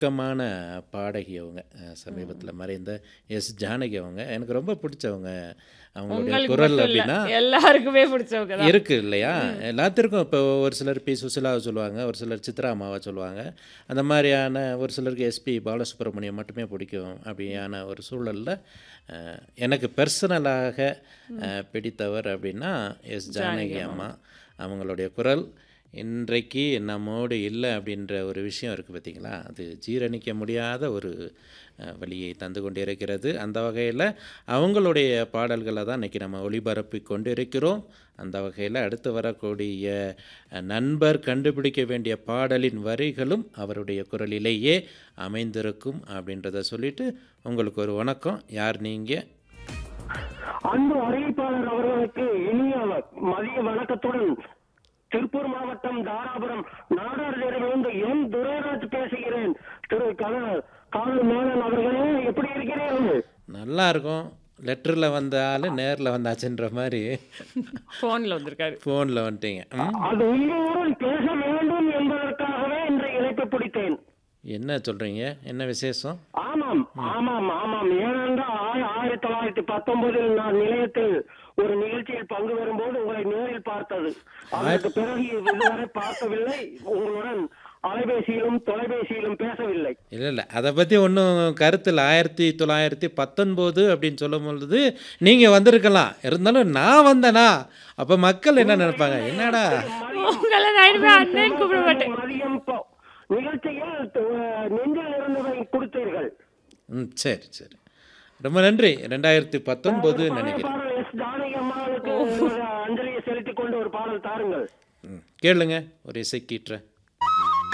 உருக்கமான பாடகி அவங்க சமீபத்தில் மறைந்த எஸ் ஜானகி அவங்க எனக்கு ரொம்ப பிடிச்சவங்க அவங்களுடைய உங்களுக்கு குரல் மட்டும் இல்ல அப்படின்னா எல்லாருக்குமே பிடிச்சவங்க தான் இருக்கு இல்லையா எல்லாத்திற்கும் இப்போ ஒரு சிலர் பி சுசிலாவை சொல்லுவாங்க ஒரு சிலர் சித்ரா அம்மாவை சொல்லுவாங்க அந்த மாதிரியான ஒரு சிலருக்கு எஸ்பி பாலசுப்ரமணியம் மட்டுமே பிடிக்கும் அப்படியான ஒரு சூழலில் எனக்கு பர்சனலாக அஹ், பிடித்தவர் அப்படின்னா எஸ் ஜானகி அம்மா அவங்களுடைய குரல் இன்றைக்கு நம்மோடு இல்லை அப்படின்ற ஒரு விஷயம் இருக்குது பார்த்தீங்களா அது ஜீரணிக்க முடியாத ஒரு அஹ், வலியை தந்து கொண்டிருக்கிறது அந்த வகையில் அவங்களுடைய பாடல்களை தான் இன்றைக்கி நம்ம ஒளிபரப்பி கொண்டிருக்கிறோம் அந்த வகையில் அடுத்து வரக்கூடிய அஹ், நண்பர் கண்டுபிடிக்க வேண்டிய பாடலின் வரிகளும் அவருடைய குரலிலேயே அமைந்திருக்கும் அப்படின்றத சொல்லிட்டு உங்களுக்கு ஒரு வணக்கம் யார் நீங்கள் அன்பு அறிவிப்பாளர் அவர்களுக்கு இனிய மதிய வணக்கத்துடன் திருப்பூர் மாவட்டம் தாராபுரம் நாடார் தேர்விலிருந்து எம் துரைராஜ் பேசுகிறேன் திரு கல காவல் மேலன் அவர்களே எப்படி இருக்கிறீர்கள் நல்லா இருக்கும் லெட்டரில் வந்த ஆள் நேரில் வந்தாச்சுன்ற மாதிரி ஃபோனில் வந்திருக்காரு ஃபோனில் வந்துட்டீங்க ம்? அது உங்களுடன் பேச வேண்டும் என்பதற்காகவே இன்று இணைப்பு பிடித்தேன் என்ன சொல்கிறீங்க என்ன விசேஷம் ஆமாம் ஆமாம் ஆமாம் ஏனென்றால் ஆய- ஆயிரத்தி தொள்ளாயிரத்தி பத்தொன்பதில் நான் நிலையத்தில் ஒரு நிகழ்ச்சியில் பங்கு பெறும்போது உங்களை நேரில் பார்த்தது அதற்கு பிறகு இதுவரை பார்க்கவில்லை உங்களுடன் அலைபேசியிலும் தொலைபேசியிலும் பேசவில்லை இல்லை இல்லை அதை பற்றி ஒன்றும் கருத்தில் ஆயிரத்தி தொள்ளாயிரத்தி பத்தொன்பது அப்படின்னு சொல்லும் பொழுது நீங்கள் வந்திருக்கலாம் இருந்தாலும் நான் வந்தேனா அப்போ மக்கள் என்ன நினைப்பாங்க என்னடா உங்களை நான் இனிமே அண்ணன் கூப்பிட மாட்டேன் மதியம் போ- நிகழ்ச்சியில் அஹ், நெஞ்சில் இருந்ததை கொடுத்தீர்கள் ம் சரி சரி ரொம்ப நன்றி ரெண்டாயிரத்தி பத்தொன்பது நினைக்கிறேன் பாடல் எஸ் ஜானகி அம்மாவுக்கு ஒரு அஞ்சலியை செலுத்திக் கொண்டு ஒரு பாடல் தாருங்கள் ம் கேளுங்க ஒரு இசைக்கீற்ற